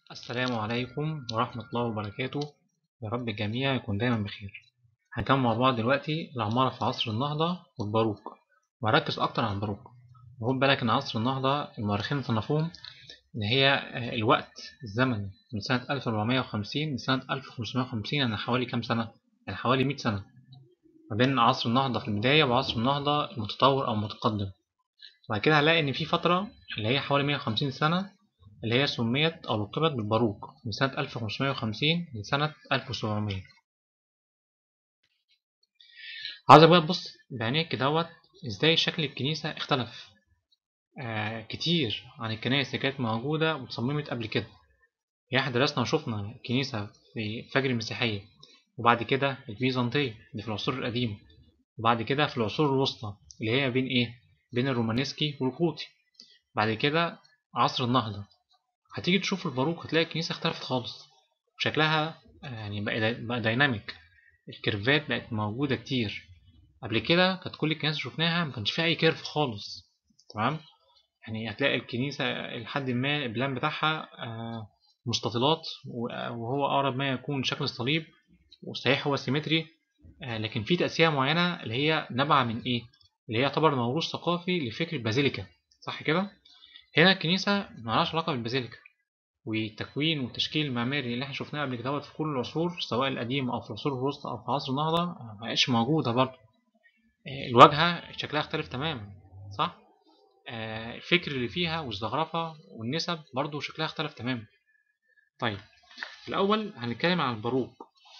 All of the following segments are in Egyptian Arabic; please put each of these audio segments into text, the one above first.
السلام عليكم ورحمة الله وبركاته يا رب الجميع يكون دايما بخير هنكمل مع بعض دلوقتي العمارة في عصر النهضة والباروك وهركز أكتر على الباروك وخد بالك إن عصر النهضة المؤرخين صنفوهم إن هي الوقت الزمني من سنة 1450 لسنة 1550 يعني حوالي كام سنة؟ يعني حوالي 100 سنة ما بين عصر النهضة في البداية وعصر النهضة المتطور أو المتقدم بعد كده هنلاقي إن في فترة اللي هي حوالي 150 سنة اللي هي سميت أو لقبت بالباروك من سنة 1550 لسنة 1700 عايزك بقى تبص بعينيك كدهوت ازاي شكل الكنيسة اختلف آه كتير عن الكنائس اللي كانت موجودة وتصممت قبل كده يعني احنا درسنا وشفنا الكنيسة في فجر المسيحية وبعد كده البيزنطية اللي في العصور القديمة وبعد كده في العصور الوسطى اللي هي بين ايه؟ بين الرومانسكي والقوطي بعد كده عصر النهضة هتيجي تشوف الباروك هتلاقي الكنيسة اختلفت خالص شكلها يعني بقى, بقى دايناميك الكيرفات بقت موجودة كتير قبل كده كانت كل الكنائس شفناها ما كانش فيها أي كيرف خالص تمام يعني هتلاقي الكنيسة لحد ما البلان بتاعها مستطيلات وهو أقرب ما يكون شكل الصليب وصحيح هو سيمتري لكن في تأثيرة معينة اللي هي نابعة من إيه؟ اللي هي يعتبر موروث ثقافي لفكر البازيليكا صح كده؟ هنا الكنيسة ملهاش علاقة بالبازيليكا والتكوين والتشكيل المعماري اللي احنا شفناه قبل كده في كل العصور سواء القديمة أو في العصور الوسطى أو في عصر النهضة مبقاش موجودة برضه الواجهة شكلها اختلف تماما صح؟ الفكر اللي فيها والزخرفة والنسب برضه شكلها اختلف تماما طيب الأول هنتكلم عن الباروك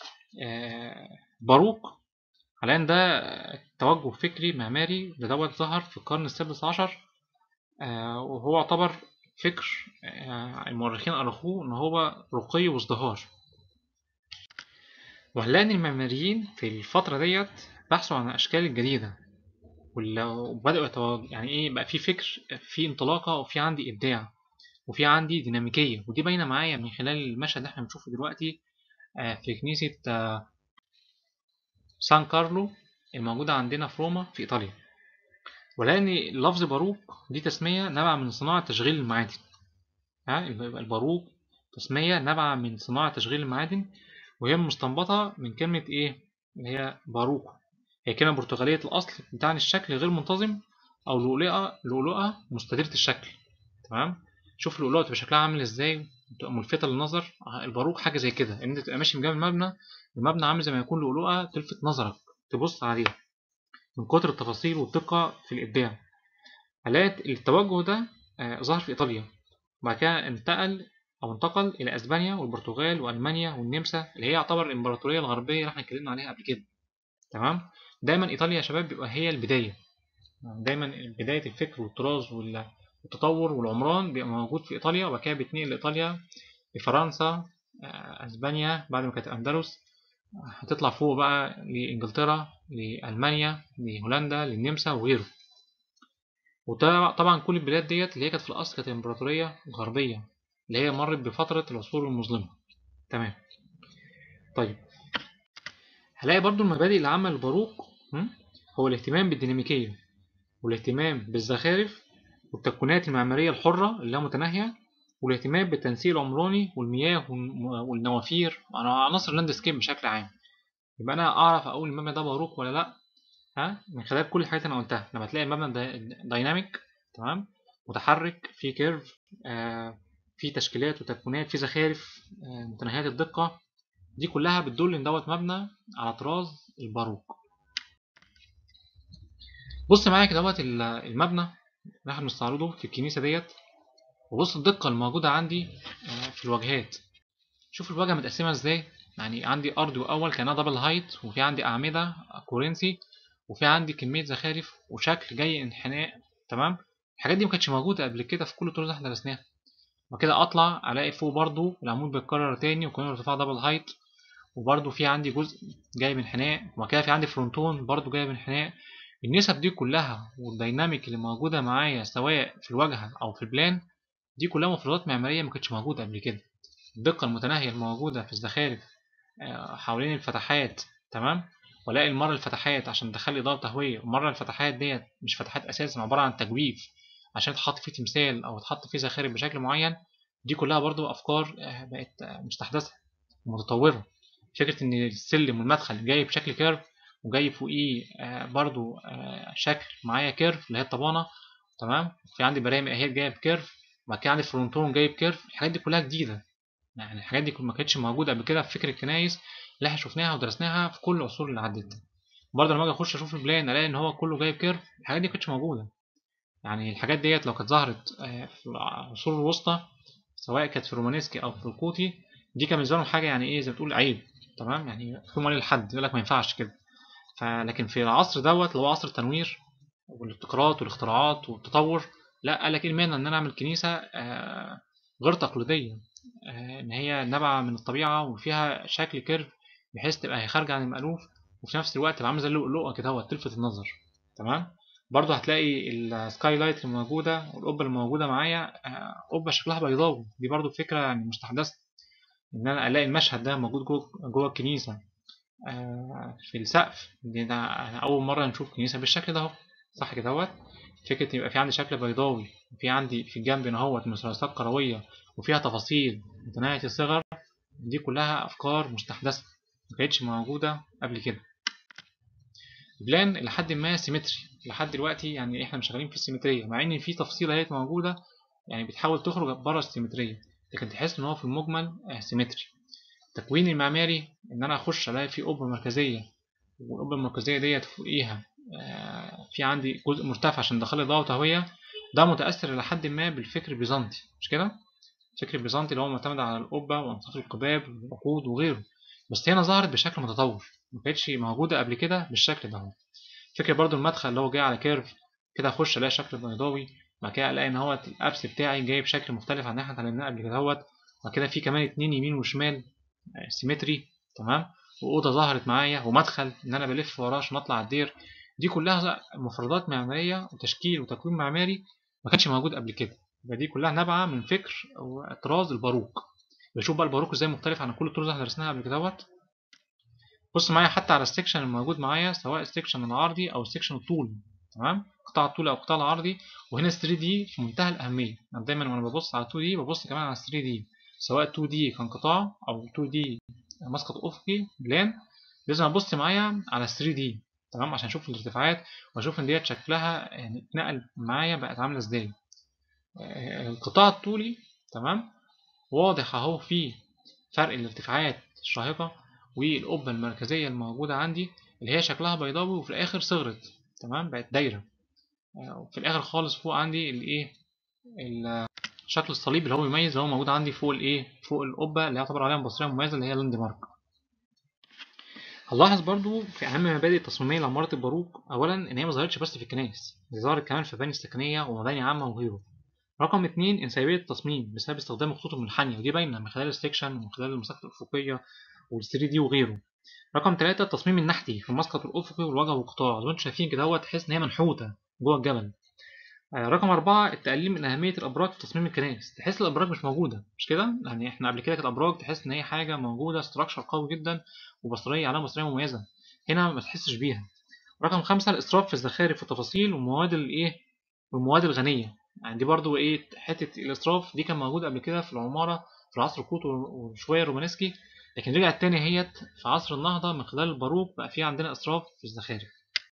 باروك حاليا ده توجه فكري معماري ده دوت ظهر في القرن السادس عشر وهو يعتبر فكر المؤرخين أرخوه إن هو رقي وازدهار وهنلاقي إن المعماريين في الفترة ديت بحثوا عن الأشكال الجديدة وبدأوا يعني إيه بقى في فكر في انطلاقة وفي عندي إبداع وفي عندي ديناميكية ودي باينة معايا من خلال المشهد اللي احنا بنشوفه دلوقتي في كنيسة سان كارلو الموجودة عندنا في روما في إيطاليا ولأن لفظ باروك دي تسمية نابعة من صناعة تشغيل المعادن ها الباروك تسمية نابعة من صناعة تشغيل المعادن وهي مستنبطة من كلمة إيه اللي هي باروكو هي كلمة برتغالية الأصل بتعني الشكل غير منتظم أو لؤلؤة لؤلؤة مستديرة الشكل تمام شوف اللؤلؤة تبقى شكلها عامل إزاي تبقى ملفتة للنظر الباروك حاجة زي كده إن أنت تبقى ماشي جنب المبنى المبنى عامل زي ما يكون لؤلؤة تلفت نظرك تبص عليها من كتر التفاصيل والدقة في الإبداع هلاقي التوجه ده ظهر في إيطاليا وبعد كده انتقل أو انتقل إلى أسبانيا والبرتغال وألمانيا والنمسا اللي هي يعتبر الإمبراطورية الغربية اللي احنا اتكلمنا عليها قبل كده تمام دايما إيطاليا يا شباب بيبقى هي البداية دايما بداية الفكر والطراز والتطور والعمران بيبقى موجود في إيطاليا وبعد كده بيتنقل لإيطاليا لفرنسا أسبانيا بعد ما كانت الأندلس هتطلع فوق بقى لإنجلترا لألمانيا لهولندا للنمسا وغيره وطبعا كل البلاد ديت اللي هي كانت في الأصل كانت إمبراطورية غربية اللي هي مرت بفترة العصور المظلمة تمام طيب هلاقي برضو المبادئ العامة للباروك هو الاهتمام بالديناميكية والاهتمام بالزخارف والتكوينات المعمارية الحرة اللي هي متناهية والاهتمام بالتنسيق العمراني والمياه والنوافير عناصر اللاندسكيب بشكل عام يبقى انا اعرف اقول المبنى ده باروك ولا لا ها من خلال كل الحاجات اللي انا قلتها لما تلاقي المبنى دايناميك تمام متحرك في كيرف آه في تشكيلات وتكوينات في زخارف آه متناهيات الدقة دي كلها بتدل ان دوت مبنى على طراز الباروك بص معايا كده دوت المبنى اللي احنا بنستعرضه في الكنيسة ديت وبص الدقة الموجودة عندي في الواجهات شوف الواجهة متقسمة ازاي يعني عندي أرض وأول كأنها دبل هايت وفي عندي أعمدة كورنسي وفي عندي كمية زخارف وشكل جاي انحناء تمام الحاجات دي مكانتش موجودة قبل كده في كل الطرق اللي احنا درسناها وكده أطلع ألاقي فوق برضو العمود بيتكرر تاني وكمان ارتفاع دبل هايت وبرضو في عندي جزء جاي بانحناء وكده في عندي فرونتون برضو جاي بانحناء النسب دي كلها والديناميك اللي موجودة معايا سواء في الواجهة أو في البلان دي كلها مفردات معمارية ما كانتش موجودة قبل كده الدقة المتناهية الموجودة في الزخارف حوالين الفتحات تمام والاقي المرة الفتحات عشان ادخل إضاءة تهوية ومرة الفتحات ديت مش فتحات أساسا عبارة عن تجويف عشان يتحط فيه تمثال أو يتحط فيه زخارف بشكل معين دي كلها برضو افكار آه، بقت آه، مستحدثه ومتطوره فكره ان السلم والمدخل جاي بشكل كيرف وجاي فوقيه آه، برضو آه، شكل معايا كيرف اللي هي الطبانه تمام في عندي برامج اهي جايه بكيرف وبعد كده عندي فرونتون جاي بكيرف الحاجات دي كلها جديده يعني الحاجات دي ما كانتش موجوده قبل كده في فكر الكنايس اللي احنا شفناها ودرسناها في كل العصور اللي عدت برضه لما اجي اخش اشوف البلان الاقي ان هو كله جايب كيرف الحاجات دي ما كانتش موجوده يعني الحاجات ديت لو كانت ظهرت آه، في العصور الوسطى سواء كانت في رومانسكي او في القوطي دي كان بالنسبه لهم حاجه يعني ايه زي ما تقول عيب تمام يعني في عليه الحد يقول لك ما ينفعش كده فلكن في العصر دوت اللي هو عصر التنوير والابتكارات والاختراعات والتطور لا قال لك ايه المانع ان انا اعمل كنيسه آه، غير تقليديه آه، ان هي نابعه من الطبيعه وفيها شكل كيرف بحيث تبقى هي خارجه عن المألوف وفي نفس الوقت تبقى عامله زي اللؤلؤه كده هو تلفت النظر تمام برضه هتلاقي السكاي لايت اللي موجوده والقبه اللي موجوده معايا آه، قبه شكلها بيضاوي دي برضه فكره يعني مستحدثه ان انا الاقي المشهد ده موجود جوه جوه الكنيسه آه، في السقف دي ده أنا اول مره نشوف كنيسه بالشكل ده اهو صح كده اهوت فكره يبقى في عندي شكل بيضاوي وفي عندي في الجنب هنا اهوت مثلثات كرويه وفيها تفاصيل متناهيه الصغر دي كلها افكار مستحدثه ما كانتش موجوده قبل كده بلان لحد ما سيمتري لحد دلوقتي يعني احنا مش شغالين في السيمتريه مع ان في تفصيله اهيت موجوده يعني بتحاول تخرج بره السيمتريه لكن تحس ان هو في المجمل آه، سيمتري التكوين المعماري ان انا اخش الاقي في قبه مركزيه والقبه المركزيه ديت فوقيها آه، في عندي جزء مرتفع عشان دخل ضوء وتهويه ده متاثر الى حد ما بالفكر البيزنطي مش كده الفكر البيزنطي اللي هو معتمد على القبه وانصاف القباب والعقود وغيره بس هنا ظهرت بشكل متطور ما كانتش موجوده قبل كده بالشكل ده فكرة برضو المدخل اللي هو جاي على كيرف كده اخش الاقي شكل بيضاوي بعد كده الاقي ان هو الابس بتاعي جاي بشكل مختلف عن اللي احنا اتعلمناه قبل كده اهوت بعد كده في كمان اتنين يمين وشمال آه، سيمتري تمام واوضه ظهرت معايا ومدخل ان انا بلف وراه عشان اطلع الدير دي كلها مفردات معماريه وتشكيل وتكوين معماري ما كانش موجود قبل كده يبقى دي كلها نابعه من فكر او طراز الباروك بشوف بقى الباروك ازاي مختلف عن كل الطرز اللي احنا درسناها قبل كده اهوت بص معايا حتى على السكشن الموجود معايا سواء السكشن العرضي او السكشن الطولي تمام قطاع الطولي او القطاع العرضي وهنا 3 دي في منتهى الاهميه انا دايما وانا ببص على 2 دي ببص كمان على 3 دي سواء 2 دي كان قطاع او 2 دي مسقط افقي بلان لازم ابص معايا على 3 دي تمام عشان اشوف الارتفاعات واشوف ان ديت شكلها يعني اتنقل معايا بقت عامله ازاي آه، القطاع الطولي تمام واضح اهو في فرق الارتفاعات الشاهقه والقبة المركزية الموجودة عندي اللي هي شكلها بيضاوي وفي الآخر صغرت تمام بقت دايرة آه، وفي الآخر خالص فوق عندي الإيه ال- شكل الصليب اللي هو بيميز اللي هو موجود عندي فوق الإيه فوق القبة اللي يعتبر عليها مبصرية مميزة اللي هي لاند مارك هنلاحظ برضو في أهم مبادئ التصميمية لعمارة الباروك أولا إن هي ما ظهرتش بس في الكنائس دي ظهرت كمان في المباني السكنية ومباني عامة وغيره رقم اتنين انسيابية التصميم بسبب استخدام الخطوط المنحنية ودي باينة من خلال السكشن ومن خلال المسافة الأفقية وال 3 دي وغيره رقم ثلاثة التصميم النحتي في المسقط الأفقي والوجه والقطاع زي ما انتم شايفين كده هو تحس إن هي منحوتة جوه الجبل آه، رقم أربعة التقليل من أهمية الأبراج في تصميم الكنائس تحس الأبراج مش موجودة مش كده؟ يعني إحنا قبل كده كانت الأبراج تحس إن هي حاجة موجودة ستراكشر قوي جدا وبصرية علامة بصرية مميزة هنا ما تحسش بيها رقم خمسة الإسراف في الزخارف والتفاصيل والمواد الإيه والمواد الغنية يعني دي برضو إيه حتة الإسراف دي كان موجود قبل كده في العمارة في العصر القوطي وشوية الرومانسكي لكن رجعت تاني هيت في عصر النهضة من خلال الباروك بقى في عندنا إسراف في الزخارف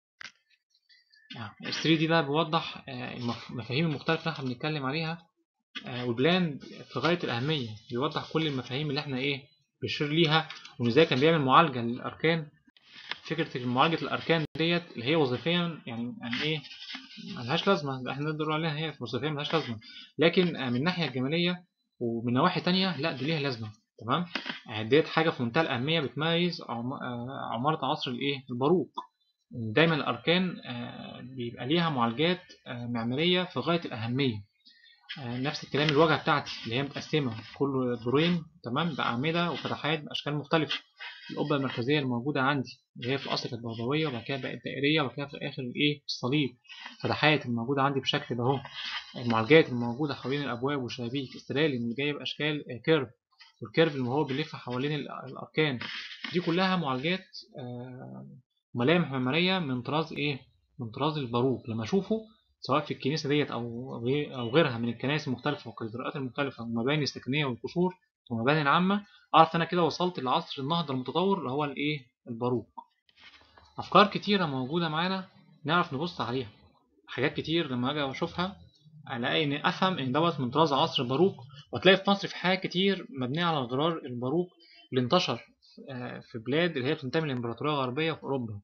ال 3 دي بقى بيوضح آه، المف- المفاهيم المختلفة اللي احنا بنتكلم عليها آه، والبلان في غاية الأهمية بيوضح كل المفاهيم اللي احنا إيه بيشير ليها وإن إزاي كان بيعمل معالجة للأركان فكرة معالجة الأركان ديت اللي هي وظيفيا يعني يعني إيه ملهاش لازمة احنا نقدر نقول عليها هي وظيفيا ملهاش لازمة لكن آه، من الناحية الجمالية ومن نواحي تانية لا دي ليها لازمة تمام آه، ديت حاجة في منتهى الأهمية بتميز عم- آه، عمارة عصر الإيه الباروك دايما الأركان آه، بيبقى ليها معالجات آه، معمارية في غاية الأهمية آه، نفس الكلام الواجهة بتاعتي اللي هي متقسمة كل دورين تمام بأعمدة وفتحات بأشكال مختلفة القبة المركزية الموجودة عندي اللي هي في الأصل كانت بيضاوية وبعد كده بقت دائرية وبعد كده في الآخر الإيه الصليب فتحات الموجودة عندي بشكل ده أهو المعالجات الموجودة حوالين الأبواب والشبابيك السلالم اللي جاية بأشكال آه، كيرف والكيرف اللي هو بيلف حوالين ال- الأركان دي كلها معالجات آه، ملامح معمارية من طراز إيه؟ من طراز الباروك لما أشوفه سواء في الكنيسة ديت أو أو غيرها من الكنائس المختلفة والكاتدرائيات المختلفة والمباني السكنية والقصور والمباني العامة أعرف أنا كده وصلت لعصر النهضة المتطور اللي هو الإيه الباروك أفكار كتيرة موجودة معانا نعرف نبص عليها حاجات كتير لما أجي أشوفها ألاقي إن أفهم إن دوت من طراز عصر الباروك وهتلاقي في مصر في حاجات كتير مبنية على غرار الباروك اللي انتشر في بلاد اللي هي بتنتمي للإمبراطورية الغربية في أوروبا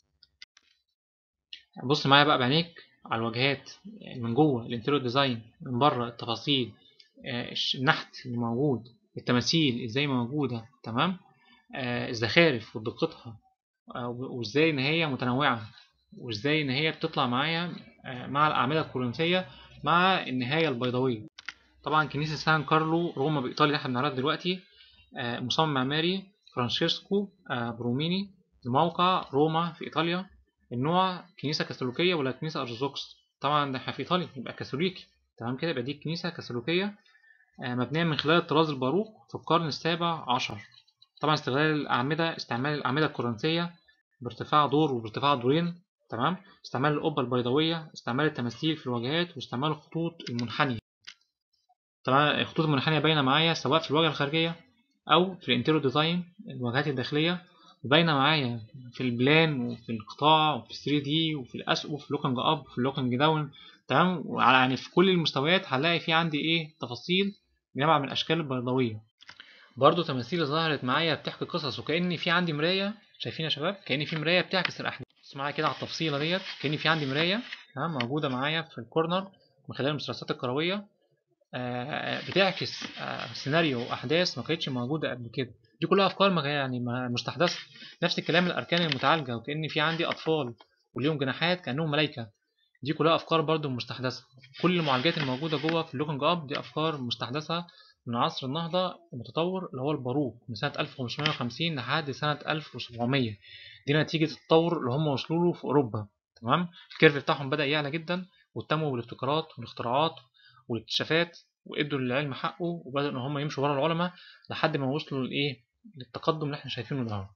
بص معايا بقى بعينيك على الواجهات من جوه الانتيريور ديزاين من بره التفاصيل النحت اللي موجود التماثيل ازاي موجودة تمام الزخارف ودقتها وازاي ان هي متنوعة وازاي ان هي بتطلع معايا مع الأعمدة الكورنثية مع النهاية البيضاوية طبعا كنيسة سان كارلو روما بإيطاليا اللي احنا بنعرضها دلوقتي مصمم معماري فرانشيسكو بروميني الموقع روما في إيطاليا النوع كنيسة كاثوليكية ولا كنيسة أرثوذكس طبعا ده احنا في إيطاليا يبقى كاثوليكي تمام كده يبقى دي كنيسة كاثوليكية مبنية من خلال الطراز الباروك في القرن السابع عشر طبعا استغلال الأعمدة استعمال الأعمدة الكورنثية بارتفاع دور وبارتفاع دورين تمام استعمال القبة البيضاوية استعمال التماثيل في الواجهات واستعمال الخطوط المنحنية طبعا الخطوط المنحنية باينة معايا سواء في الواجهة الخارجية أو في الانتيريور ديزاين الواجهات الداخلية باينة معايا في البلان وفي القطاع وفي 3 دي وفي الأسقف وفي اللوكنج أب وفي اللوكنج داون تمام يعني في كل المستويات هنلاقي في عندي إيه تفاصيل جمع من الأشكال البيضاوية برضو تماثيل ظهرت معايا بتحكي قصص وكأن في عندي مراية شايفين يا شباب كأن في مراية بتعكس الأحداث بص معايا كده على التفصيلة ديت كأن في عندي مراية تمام موجودة معايا في الكورنر من خلال المثلثات الكروية بتعكس سيناريو وأحداث ما كانتش موجودة قبل كده دي كلها أفكار يعني مستحدثة نفس الكلام الأركان المتعالجة وكأن في عندي أطفال وليهم جناحات كأنهم ملايكة دي كلها أفكار برضو مستحدثة كل المعالجات الموجودة جوه في اللوكينج أب دي أفكار مستحدثة من عصر النهضة المتطور اللي هو الباروك من سنة 1550 لحد سنة 1700 دي نتيجة التطور اللي هم وصلوا له في أوروبا تمام الكيرف بتاعهم بدأ يعلى جدا واهتموا بالابتكارات والاختراعات والاكتشافات وادوا للعلم حقه وبدأوا ان هم يمشوا ورا العلماء لحد ما وصلوا لايه للتقدم اللي احنا شايفينه النهارده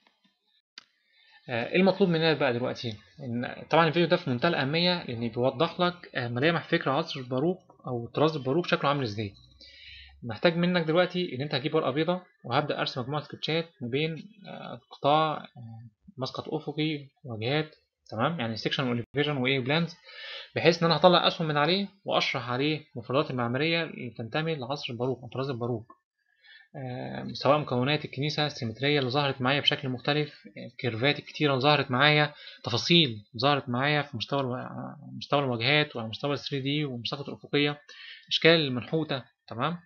ايه المطلوب مننا بقى دلوقتي ان طبعا الفيديو ده في منتهى الاهميه لان بيوضح لك ملامح فكر عصر الباروك او طراز الباروك شكله عامل ازاي محتاج منك دلوقتي ان انت هتجيب ورقه بيضاء وهبدا ارسم مجموعه سكتشات ما بين قطاع مسقط افقي واجهات تمام يعني سيكشن والفيجن وايه بلانز بحيث ان انا هطلع اسهم من عليه واشرح عليه المفردات المعماريه اللي تنتمي لعصر الباروك او طراز الباروك آه سواء مكونات الكنيسه السيمتريه اللي ظهرت معايا بشكل مختلف الكيرفات الكتيره اللي ظهرت معايا تفاصيل ظهرت معايا في مستوى مستوى الواجهات وعلى مستوى 3 دي والمساقط الافقيه اشكال منحوته تمام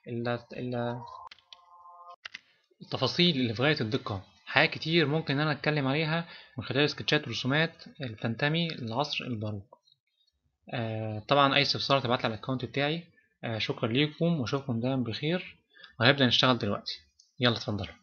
التفاصيل اللي في غايه الدقه حاجات كتير ممكن ان انا اتكلم عليها من خلال سكتشات ورسومات اللي بتنتمي لعصر الباروك آه طبعا اي استفسار تبعت على الاكونت بتاعي آه شكرا ليكم واشوفكم دايما بخير وهنبدا نشتغل دلوقتي يلا اتفضلوا